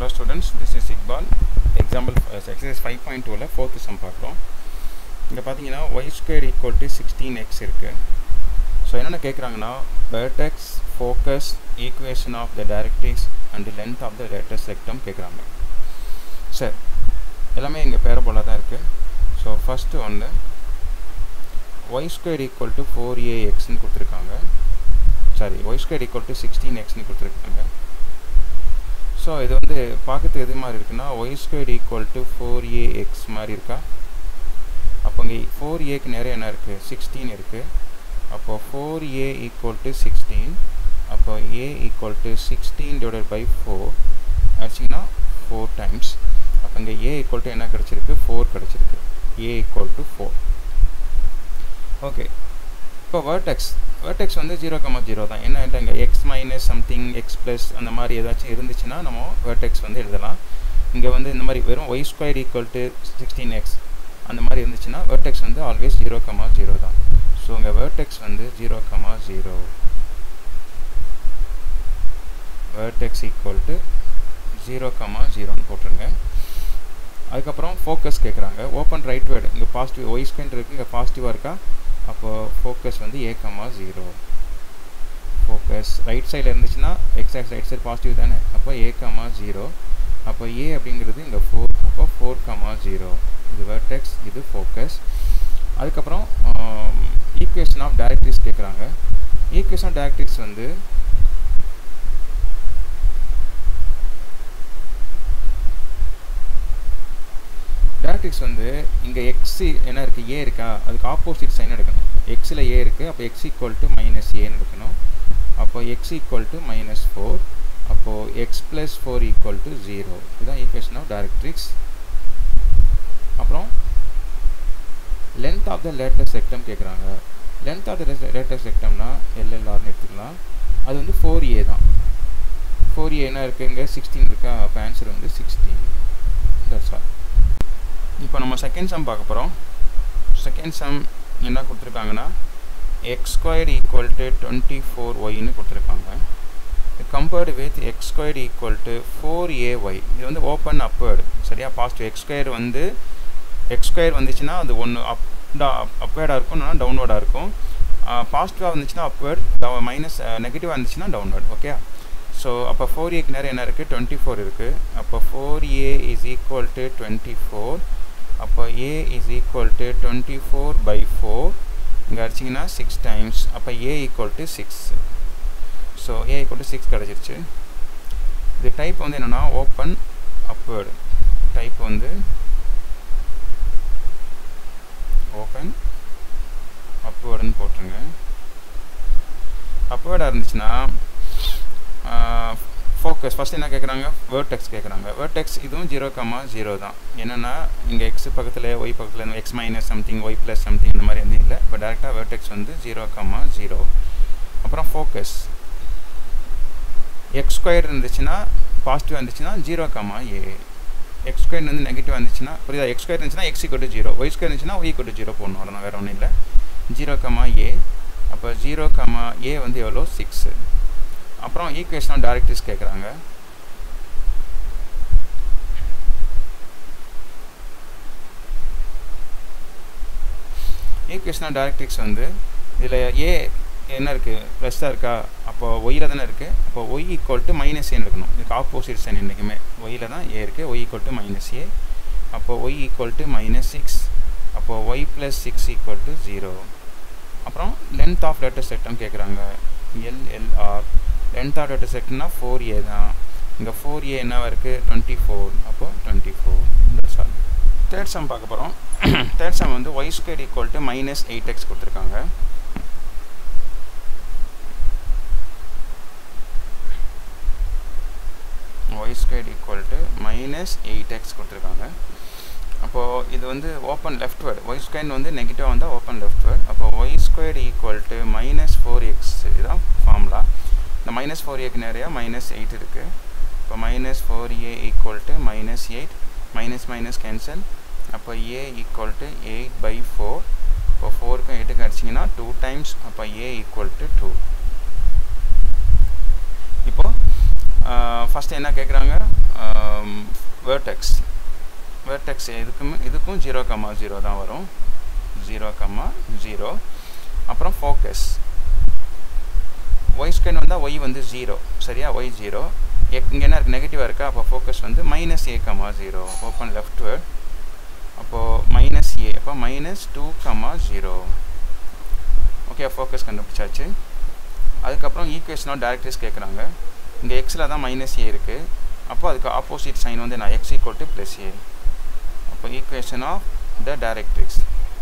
Hello students, this is Iqbal. Example uh, exercise 5.2ல fourth sum பார்க்குறோம் இங்கே பார்த்தீங்கன்னா y square equal to 16x இருக்கு so என்னென்ன கேட்குறாங்கன்னா vertex, focus, equation of the directrix and the length of the latest rectum கேட்குறாங்க சரி எல்லாமே இங்கே பேரபோலாக தான் இருக்குது ஸோ ஃபஸ்ட்டு ஒன்று y square equal to 4axன்னு கொடுத்துருக்காங்க sorry y square equal to 16xன்னு கொடுத்துருக்காங்க ஸோ இது வந்து பார்க்கறதுக்கு எது மாதிரி இருக்குன்னா Y square equal to four A X மாதிரி இருக்கா அப்போ இங்கே ஃபோர் ஏக்கு நேரம் என்ன இருக்குது சிக்ஸ்டீன் இருக்குது அப்போ four A equal to sixteen அப்போ ஏ equal to sixteen divided by four ஆச்சுங்கன்னா ஃபோர் டைம்ஸ் அப்போ இங்கே ஏ ஈக்குவல் டு என்ன கிடச்சிருக்கு ஃபோர் கிடச்சிருக்கு a equal to four okay இப்போ வேர்டெக்ஸ் வேர்டெக்ஸ் வந்து ஜீரோ கமா ஜீரோ தான் என்ன இங்கே X minus something x plus அந்த மாதிரி ஏதாச்சும் இருந்துச்சுன்னா நம்ம வேர்டெக்ஸ் வந்து எழுதலாம் இங்கே வந்து இந்த மாதிரி வெறும் y square equal to sixteen x அந்த மாதிரி இருந்துச்சுன்னா வேர்டெக்ஸ் வந்து ஆல்வேஸ் ஜீரோ கமா ஜீரோ தான் ஸோ இங்கே வேர்டெக்ஸ் வந்து zero comma zero vertex equal to zero comma ஜீரோன்னு போட்டுருங்க அதுக்கப்புறம் ஃபோக்கஸ் கேட்குறாங்க ஓப்பன் ரைட் வேர்டு இங்கே பாசிட்டிவ் ஒய் ஸ்கொயர் இருக்குது இங்கே பாசிட்டிவாக இருக்கா அப்போது ஃபோக்கஸ் வந்து a comma zero focus right சைடில் இருந்துச்சுன்னா எக்ஸாக்ட் ரைட் சைடு பாசிட்டிவ் தானே அப்போ ஏ கமா ஜீரோ அப்போ ஏ அப்படிங்கிறது இங்கே ஃபோர் அப்போ ஃபோர் கமா ஜீரோ இது வெர்டெக்ஸ் இது ஃபோக்கஸ் அதுக்கப்புறம் ஈக்குவேஷன் ஆஃப் டேரக்ட்ரிக்ஸ் கேட்குறாங்க ஈக்குவேஷன் ஆஃப் டேரக்ட்ரிக்ஸ் வந்து டேரக்ட்ரிக்ஸ் வந்து இங்கே எக்ஸ் என்ன இருக்குது ஏ இருக்கா அதுக்கு ஆப்போசிட் சைன் எடுக்கணும் எக்ஸில் ஏ இருக்குது அப்போ எக்ஸ் ஈக்குவல் டு மைனஸ் ஏன்னு எடுக்கணும் அப்போ X equal to minus four அப்போது x plus four equal to zero இதுதான் ஈக்குவேஷன் ஆஃப் டேரக்ட்ரிக்ஸ் அப்புறம் length of the latus rectum கேட்குறாங்க லென்த் ஆஃப் த லேட்டஸ்ட் செக்டம்னா எல்எல்ஆர்னு எடுத்துக்கலாம் அது வந்து ஃபோர் ஏ தான் ஃபோர் ஏ என்ன இருக்குது இங்கே சிக்ஸ்டீன் இருக்கா அப்போ ஆன்சர் வந்து சிக்ஸ்டீன் தட்ஸ் ஆல் இப்போ நம்ம செகண்ட் சம் பார்க்க போகிறோம் செகண்ட் சம் என்ன கொடுத்துருக்காங்கன்னா x square equal to twenty four ஒய்னு கொடுத்துருக்காங்க compared with x square equal to four a y இது வந்து ஓப்பன் அப்வேர்டு சரியா பாசிட்டிவ் எக்ஸ் ஸ்கொயர் வந்து எக்ஸ் ஸ்கொயர் வந்துச்சுன்னா அது ஒன்று அப் அப்வேர்டாக இருக்கும் இல்லைனா டவுன்வேர்டாக இருக்கும் பாசிட்டிவாக வந்துச்சுன்னா அப்வேர்ட் மைனஸ் நெகட்டிவாக இருந்துச்சுன்னா டவுன்வேர்ட் ஓகே ஸோ அப்போ ஃபோர் ஏக்கு நேரம் என்ன இருக்குது டுவெண்ட்டி ஃபோர் இருக்குது அப்போ four A is equal to twenty four அப்போ A is equal to twenty four by four இங்கே அடிச்சிங்கன்னா சிக்ஸ் டைம்ஸ் அப்போ ஏ equal to six so A equal to six கிடச்சிருச்சு இது டைப் வந்து என்னென்னா ஓப்பன் அப்வேர்டு டைப் வந்து ஓப்பன் அப்வேர்டுன்னு போட்டுருங்க அப்வேர்டாக இருந்துச்சுன்னா ஃபோக்கஸ் ஃபஸ்ட் என்ன கேட்குறாங்க வேர்டெக்ஸ் கேட்குறாங்க வேர்டெக்ஸ் இதுவும் ஜீரோ கம்மா ஜீரோ தான் என்னென்னா இங்கே எக்ஸ் பக்கத்தில் ஒய் பக்கத்தில் X minus something Y plus something இந்த மாதிரி எதுவும் இல்லை இப்போ டேரெக்டாக வேர்டெக்ஸ் வந்து ஜீரோ கம்மா ஜீரோ அப்புறம் ஃபோக்கஸ் எக்ஸ் ஸ்கொயர் இருந்துச்சுன்னா பாசிட்டிவ் இருந்துச்சுன்னா zero comma A X square வந்து நெகட்டிவ் இருந்துச்சுன்னா புரியுதா எக்ஸ் ஸ்கொயர் இருந்துச்சுன்னா எக்ஸ் கொட்டு ஜீரோ ஒய் ஸ்கொயர் இருந்துச்சுன்னா ஒய் கொட்டு ஜீரோ போடணும் அவ்வளோதான் வேறு ஒன்றும் இல்லை ஜீரோ கம்மா ஏ அப்போ ஜீரோ கம்மா ஏ வந்து எவ்வளோ சிக்ஸு அப்புறம் ஈக்குவேஷன் ஆஃப் டைரக்ட்ரிக்ஸ் கேட்குறாங்க ஈக்குவேஷன் ஆஃப் டைரக்ட்ரிக்ஸ் வந்து இதில் ஏ என்ன இருக்குது ப்ளஸ்ஸாக இருக்கா அப்போ ஒயில் தானே இருக்குது அப்போ ஒய் ஈக்குவல் டு மைனஸ் ஏன்னு இருக்கணும் இதுக்கு ஆப்போசிட் சைன் என்றைக்குமே ஒயில் தான் ஏ இருக்குது Y equal to minus A அப்போ Y equal to minus six அப்போது Y plus six equal to zero அப்புறம் லென்த் ஆஃப் லேட்டஸ்ட் செக்டம் கேட்குறாங்க எல்எல்ஆர் லென்த் ஆஃப் டேட்டா செட்னா ஃபோர் ஏ தான் இங்கே ஃபோர் ஏ என்னவா இருக்குது டுவெண்ட்டி ஃபோர் அப்போது twenty four that's all third sum பார்க்க போகிறோம் தேர்ட் சம் வந்து Y square equal to minus eight X கொடுத்துருக்காங்க Y square equal to minus eight X கொடுத்துருக்காங்க அப்போது இது வந்து open leftward Y square வந்து நெகட்டிவாக வந்தால் ஓப்பன் லெஃப்ட் வேர்ட் அப்போ Y square equal to minus four X இதுதான் ஃபார்முலா இந்த மைனஸ் ஃபோர் ஏக்கு நிறையா மைனஸ் எயிட் இருக்குது இப்போ minus four A equal to minus eight minus minus cancel அப்போ ஏ equal to eight by four இப்போ ஃபோருக்கும் எயிட்டுக்கு அடிச்சிங்கன்னா டூ டைம்ஸ் அப்போ ஏ ஈக்குவல் டு டூ இப்போது ஃபஸ்ட்டு என்ன கேட்குறாங்க வேர்டெக்ஸ் வேர்டெக்ஸ் இதுக்குமே இதுக்கும் ஜீரோ கம்மா ஜீரோ தான் வரும் ஜீரோ கம்மா ஜீரோ அப்புறம் ஃபோக்கஸ் ஒய் ஸ்கொயர் வந்தால் ஒய் வந்து ஜீரோ சரியா ஒய் ஜீரோ இங்கே என்ன இருக்குது நெகட்டிவாக இருக்கா அப்போ ஃபோக்கஸ் வந்து minus A comma zero open leftward அப்போது மைனஸ் ஏ அப்போ minus two comma zero okay focus கண்டுபிடிச்சாச்சு அதுக்கப்புறம் ஈக்குவேஷனோ டேரக்டர்ஸ் கேட்குறாங்க இங்கே எக்ஸில் தான் மைனஸ் ஏ இருக்குது அப்போ அதுக்கு ஆப்போசிட் சைன் வந்து நான் X equal to plus A அப்போ ஈக்குவேஷன் ஆஃப் த டேரக்ட்ரிக்ஸ்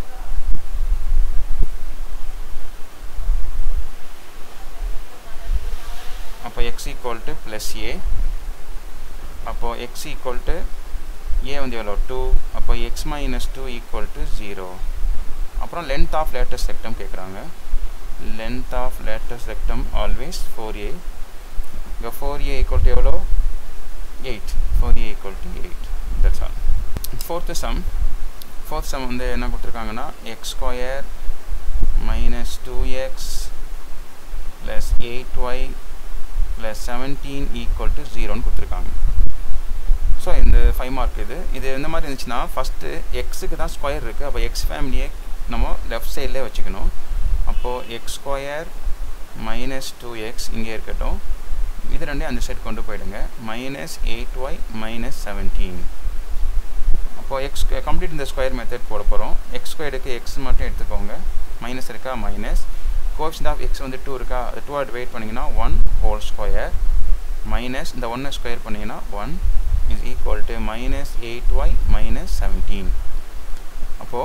அப்போ X equal to plus A அப்போது எக்ஸ் ஈக்குவல் டு ஏ வந்து எவ்வளோ டூ அப்போ X minus two equal to zero அப்புறம் லென்த் ஆஃப் லேட்டஸ்ட் செக்டம் கேட்குறாங்க length of latus rectum always four A இங்கே four A equal to எவ்வளோ eight four A equal to eight that's all fourth sum fourth sum வந்து என்ன கொடுத்துருக்காங்கன்னா x square minus two X plus eight Y plus seventeen equal to ஜீரோன்னு கொடுத்துருக்காங்க so இந்த five mark இது இது எந்த மாதிரி இருந்துச்சுன்னா ஃபஸ்ட்டு எக்ஸுக்கு தான் ஸ்கொயர் இருக்குது அப்போ எக்ஸ் ஃபேமிலியை நம்ம லெஃப்ட் சைட்லேயே வச்சுக்கணும் அப்போது X square minus two X இங்கே இருக்கட்டும் இது ரெண்டையும் அந்த சைடு கொண்டு போயிடுங்க minus eight Y minus seventeen அப்போது எக்ஸ் கம்ப்ளீட் இந்த ஸ்கொயர் மெத்தட் போட போகிறோம் எக்ஸ் ஸ்கொயருக்கு எக்ஸ் மட்டும் எடுத்துக்கோங்க மைனஸ் இருக்கா மைனஸ் கோஎஃபிஷியன்ட் ஆஃப் எக்ஸ் வந்து டூ இருக்கா அது டூ டிவைட் பண்ணிங்கன்னா ஒன் ஹோல் ஸ்கொயர் மைனஸ் இந்த ஒன்னை ஸ்கொயர் பண்ணிங்கன்னா one is equal to minus 8y minus 17 அப்போ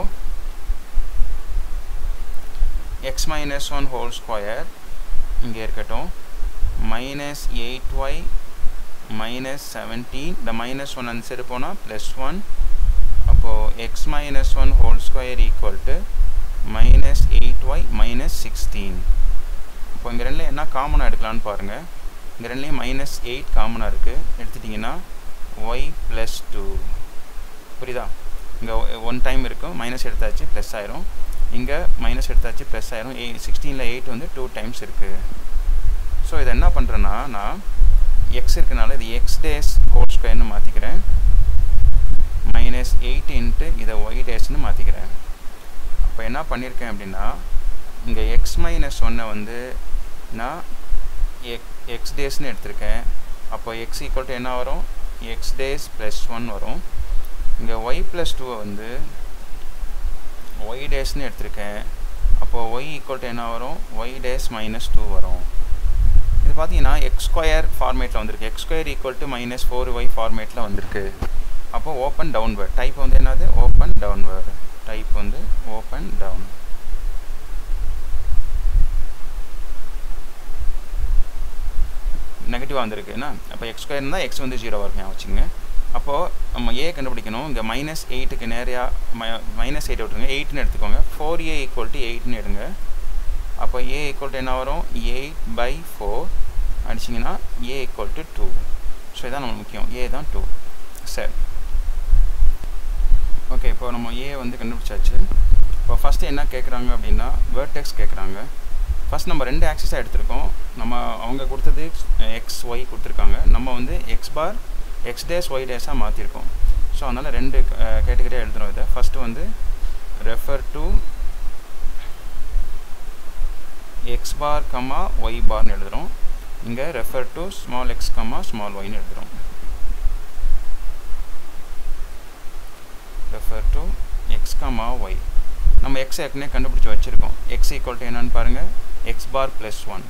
x minus 1 whole square இங்கே இருக்கட்டும் minus 8y minus 17 இந்த minus 1 அந்த சைடு போனால் plus 1 அப்போ x minus 1 whole square equal to minus 8y minus 16 இப்போ இங்கே ரெண்டுல என்ன காமனாக எடுக்கலான்னு பாருங்கள் இங்கே ரெண்டுலேயும் மைனஸ் எயிட் காமனாக இருக்குது எடுத்துட்டிங்கன்னா ஒய் ப்ளஸ் டூ புரியுதா இங்கே ஒன் டைம் இருக்கும் மைனஸ் எடுத்தாச்சு ப்ளஸ் ஆயிரும் இங்கே மைனஸ் எடுத்தாச்சு ப்ளஸ் ஆயிரும் எய் சிக்ஸ்டீனில் எயிட் வந்து டூ டைம்ஸ் இருக்குது ஸோ இதை என்ன பண்ணுறேன்னா நான் எக்ஸ் இருக்கனால இது எக்ஸ் டேஸ் ஹோல் ஸ்கொயர்னு மாற்றிக்கிறேன் மைனஸ் எயிட் இன்ட்டு இதை ஒய் டேஸ்னு மாற்றிக்கிறேன் அப்போ என்ன பண்ணியிருக்கேன் அப்படின்னா இங்கே எக்ஸ் மைனஸ் ஒன்னை வந்து நான் எக் எக்ஸ் டேஸ்னு எடுத்திருக்கேன் அப்போ எக்ஸ் ஈக்குவல் டு என்ன வரும் எக்ஸ் டேஸ் ப்ளஸ் ஒன் வரும் இங்கே ஒய் ப்ளஸ் டூவை வந்து ஒய் டேஸ்னு எடுத்திருக்கேன் அப்போது ஒய் ஈக்குவல் டு என்ன வரும் ஒய் டேஸ் மைனஸ் டூ வரும் இது பார்த்தீங்கன்னா எக்ஸ் ஸ்கொயர் ஃபார்மேட்டில் வந்திருக்கு X square equal to minus four Y ஃபார்மேட்டில் வந்திருக்கு அப்போது ஓப்பன் டவுன்வேர்ட் டைப் வந்து என்னது ஓப்பன் டவுன்வேர்டு டைப் வந்து ஓப்பன் டவுன் நெகட்டிவாக வந்திருக்குன்னா அப்போ எக்ஸ் ஸ்கொயர் இருந்தால் எக்ஸ் வந்து ஜீரோ வரும் வச்சுங்க அப்போது நம்ம ஏ கண்டுபிடிக்கணும் இங்கே மைனஸ் எயிட்டுக்கு நேரையாக மை மைனஸ் எயிட் விட்டுருங்க எயிட்னு எடுத்துக்கோங்க ஃபோர் ஏ ஈக்குவல் டு எயிட்னு எடுங்க அப்போ ஏ ஈக்குவல் டு என்ன வரும் எயிட் பை ஃபோர் அடிச்சிங்கன்னா A equal to two so இதான் நம்ம முக்கியம் ஏ தான் டூ சரி ஓகே இப்போ நம்ம ஏ வந்து கண்டுபிடிச்சாச்சு இப்போ ஃபஸ்ட்டு என்ன கேட்குறாங்க அப்படின்னா வேர்டெக்ஸ் கேட்குறாங்க ஃபஸ்ட் நம்ம ரெண்டு ஆக்சிஸாக எடுத்திருக்கோம் நம்ம அவங்க கொடுத்தது எக்ஸ் ஒய் கொடுத்துருக்காங்க நம்ம வந்து X bar X dash Y டேஸாக மாற்றிருக்கோம் ஸோ அதனால் ரெண்டு கேட்டகரியாக எழுதுகிறோம் இதை ஃபஸ்ட்டு வந்து refer to X bar comma Y பார்னு எழுதுகிறோம் இங்கே refer to small X comma small ஒய்னு எழுதுகிறோம் refer to X comma Y நம்ம எக்ஸ் ஏற்கனவே கண்டுபிடிச்சி வச்சுருக்கோம் எக்ஸ் ஈக்குவல் டு என்னன்னு பாருங்கள் X bar plus one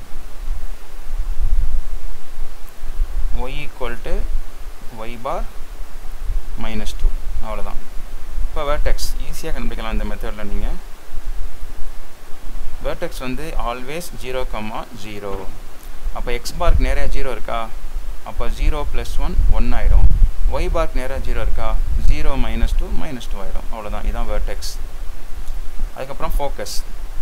Y equal to Y bar minus two அவ்வளோதான் இப்போ வேர்டெக்ஸ் ஈஸியாக கண்டுபிடிக்கலாம் இந்த மெத்தடில் நீங்கள் வேர்டெக்ஸ் வந்து ஆல்வேஸ் ஜீரோ கம்மா ஜீரோ அப்போ எக்ஸ் பார்க்கு நேராக ஜீரோ இருக்கா அப்போ ஜீரோ ப்ளஸ் ஒன் ஒன் ஆயிடும் ஒய் பார்க் நேராக ஜீரோ இருக்கா zero minus two minus two ஆயிடும் அவ்வளோதான் இதுதான் வேர்டெக்ஸ் அதுக்கப்புறம் ஃபோக்கஸ்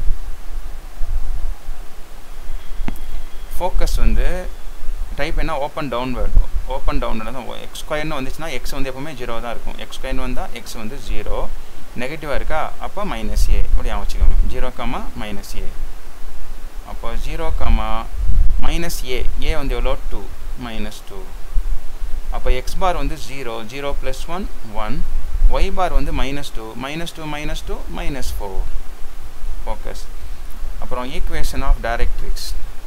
ஃபோக்கஸ் வந்து டைப் என்ன ஓப்பன் டவுன்வேர்ட் ஓப்பன் டவுன்வேர்டு தான் எக்ஸ் ஸ்கொயர்னு வந்துச்சுன்னா எக்ஸ் வந்து எப்போவுமே ஜீரோ தான் இருக்கும் எக்ஸ் ஸ்கொயர்னு வந்தால் எக்ஸ் வந்து ஜீரோ நெகட்டிவாக இருக்கா அப்போ மைனஸ் ஏ இப்படி வச்சுக்கோங்க ஜீரோ கம்மா மைனஸ் ஏ அப்போ zero comma minus A A வந்து எவ்வளோ டூ மைனஸ் டூ அப்போ எக்ஸ் பார் வந்து zero zero plus one one Y bar வந்து minus two minus two minus two minus four focus அப்புறம் equation of directrix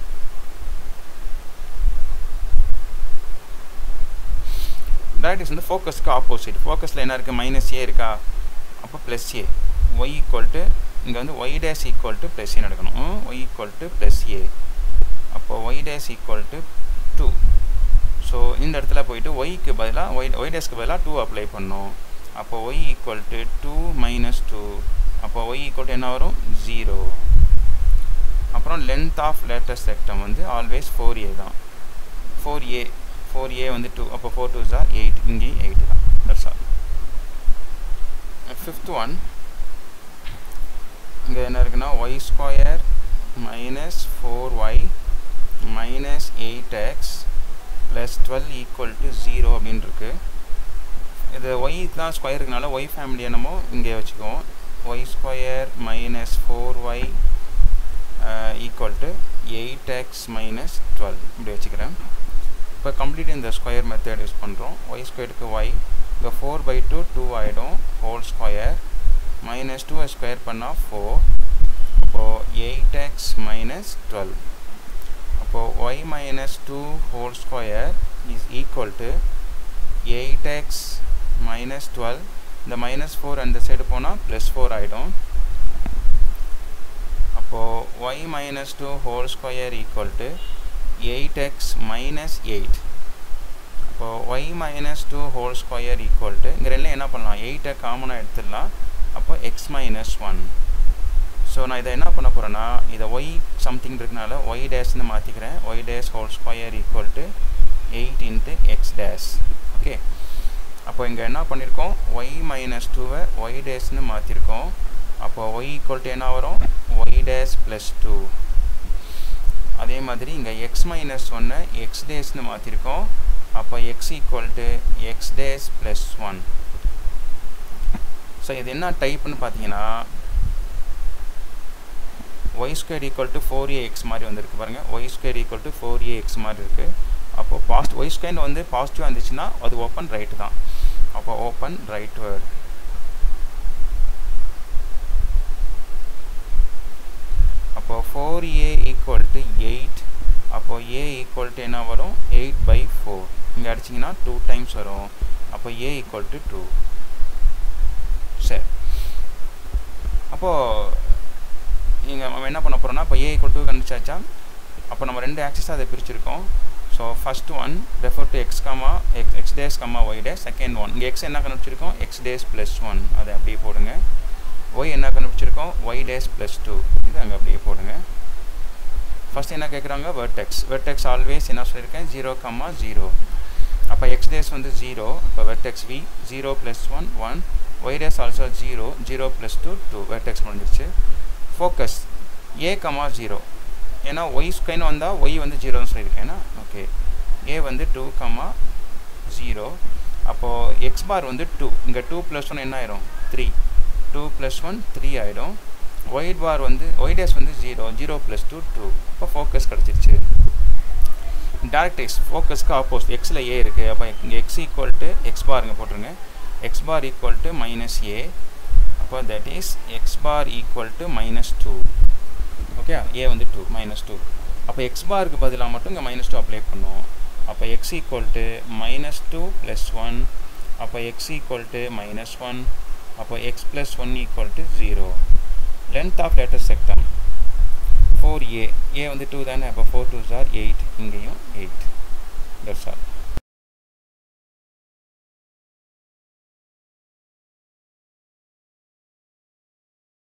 directrix வந்து ஃபோக்கஸ்க்கு opposite ஃபோக்கஸில் என்ன இருக்குது மைனஸ் ஏ இருக்கா அப்போ plus A Y equal to இங்கே வந்து Y dash equal to plus ஏன்னு எடுக்கணும் Y equal to plus A அப்போ Y dash equal to two so இந்த இடத்துல போயிட்டு ஒய்க்கு பதிலாக ஒய் ஒய் டேஸ்க்கு பதிலாக டூ அப்ளை பண்ணோம் அப்போ Y equal to two minus two அப்போ ஒய் ஈக்குவல் டு என்ன வரும் ஜீரோ அப்புறம் லென்த் ஆஃப் லேட்டஸ்ட் செக்டம் வந்து ஆல்வேஸ் ஃபோர் ஏ தான் ஃபோர் ஏ ஃபோர் ஏ வந்து டூ அப்போ ஃபோர் டூ ஜார் எயிட் இங்கேயும் எயிட் தான் தட்ஸ் ஆல் ஃபிஃப்த் ஒன் இங்கே என்ன இருக்குன்னா Y square minus four Y minus eight X plus twelve equal to zero அப்படின்னு இருக்கு இது ஒய் தான் ஸ்கொயர் இருக்கனால ஒய் ஃபேமிலி என்னமோ இங்கே வச்சுக்குவோம் Y square minus four Y equal to eight X minus twelve இப்படி வச்சுக்கிறேன் இப்போ கம்ப்ளீட் இந்த ஸ்கொயர் மெத்தட் யூஸ் பண்ணுறோம் ஒய் ஸ்கொயருக்கு ஒய் இங்கே ஃபோர் பை டூ டூ ஆகிடும் whole square minus two square பண்ணால் ஃபோர் அப்போது எயிட் எக்ஸ் மைனஸ் டுவெல் அப்போது Y minus two whole square is equal to eight X minus twelve இந்த minus four அந்த side போனால் plus four ஆகிடும் அப்போது Y minus two whole square equal to eight X minus eight இப்போது Y minus two whole square equal to இங்கே ரெண்டில் என்ன பண்ணலாம் எயிட்டை காமனாக எடுத்துடலாம் அப்போ எக்ஸ் மைனஸ் ஒன் ஸோ நான் இதை என்ன பண்ண போகிறேன்னா இதை ஒய் சம்திங் இருக்கனால ஒய் டேஷ்னு மாற்றிக்கிறேன் Y dash whole square equal to eight into X dash okay அப்போ இங்கே என்ன பண்ணியிருக்கோம் ஒய் மைனஸ் டூவை ஒய் டேஷ்னு மாற்றிருக்கோம் அப்போ ஒய் ஈக்குவல் டு என்ன வரும் ஒய் டேஷ் ப்ளஸ் டூ அதே மாதிரி இங்கே எக்ஸ் மைனஸ் ஒன்று எக்ஸ் டேஸ்னு மாற்றிருக்கோம் அப்போ X equal to X dash plus one so இது என்ன டைப்னு பார்த்தீங்கன்னா Y square equal to four A X மாதிரி வந்திருக்கு பாருங்கள் Y square equal to four A X மாதிரி இருக்குது அப்போது பாஸ்ட் ஒய் ஸ்கொயர் வந்து பாசிட்டிவாக இருந்துச்சுன்னா அது ஓப்பன் ரைட்டு தான் அப்போ ஓப்பன் ரைட் வேர்டு அப்போ four A equal to eight அப்போ ஏ ஈக்குவல் டு என்ன வரும் எயிட் பை ஃபோர் இங்கே அடிச்சிங்கன்னா டூ டைம்ஸ் வரும் அப்போ ஏ ஈக்குவல் டு டூ சரி அப்போது இங்கே நம்ம என்ன பண்ண போகிறோம்னா இப்போ ஏ ஈக்குவல் டூ கண்டுச்சாச்சா அப்போ நம்ம ரெண்டு ஆக்சஸ் அதை பிரிச்சிருக்கோம் so first one refer to X comma X X dash comma Y dash second one இங்கே எக்ஸ் என்ன கண்டுபிடிச்சிருக்கோம் எக்ஸ் டேஸ் ப்ளஸ் ஒன் அதை அப்படியே போடுங்க ஒய் என்ன கண்டுபிடிச்சிருக்கோம் ஒய் டேஸ் ப்ளஸ் டூ இது அங்கே அப்படியே போடுங்க ஃபஸ்ட் என்ன கேட்குறாங்க வெர்டெக்ஸ் வெர்டெக்ஸ் ஆல்வேஸ் என்ன சொல்லியிருக்கேன் ஜீரோ கம்மா ஜீரோ அப்போ எக்ஸ் டேஸ் வந்து ஜீரோ இப்போ vertex V zero plus one one Y dash also zero zero plus two two vertex முடிஞ்சிருச்சு ஃபோக்கஸ் ஏ கமா ஜீரோ ஏன்னா ஒய் ஸ்கொயர்னு வந்தால் ஒய் வந்து ஜீரோன்னு சொல்லியிருக்கேன்னா ஓகே ஏ வந்து டூ கமா ஜீரோ அப்போது எக்ஸ் பார் வந்து டூ இங்கே டூ ப்ளஸ் ஒன் என்ன ஆயிரும் three two plus one three ஆகிடும் ஒயிட் பார் வந்து ஒய் டேஸ் வந்து zero zero plus two two அப்போ ஃபோக்கஸ் கிடச்சிருச்சு டேரக்ட் எக்ஸ் ஃபோக்கஸ்க்கு ஆப்போசிட் எக்ஸில் ஏ இருக்குது அப்போ இங்கே X equal to X bar இங்கே போட்டுருங்க X bar equal to minus A அப்போ that is X bar equal to minus two okay A வந்து டூ மைனஸ் டூ அப்போ எக்ஸ் பாருக்கு பதிலாக மட்டும் இங்கே மைனஸ் டூ அப்ளை பண்ணோம் அப்போ X equal to minus two plus one அப்போ X equal to minus one அப்போ X plus one equal to zero length of latus rectum four A A வந்து டூ தானே அப்போ ஃபோர் டூ ஜார் eight இங்கேயும் eight that's all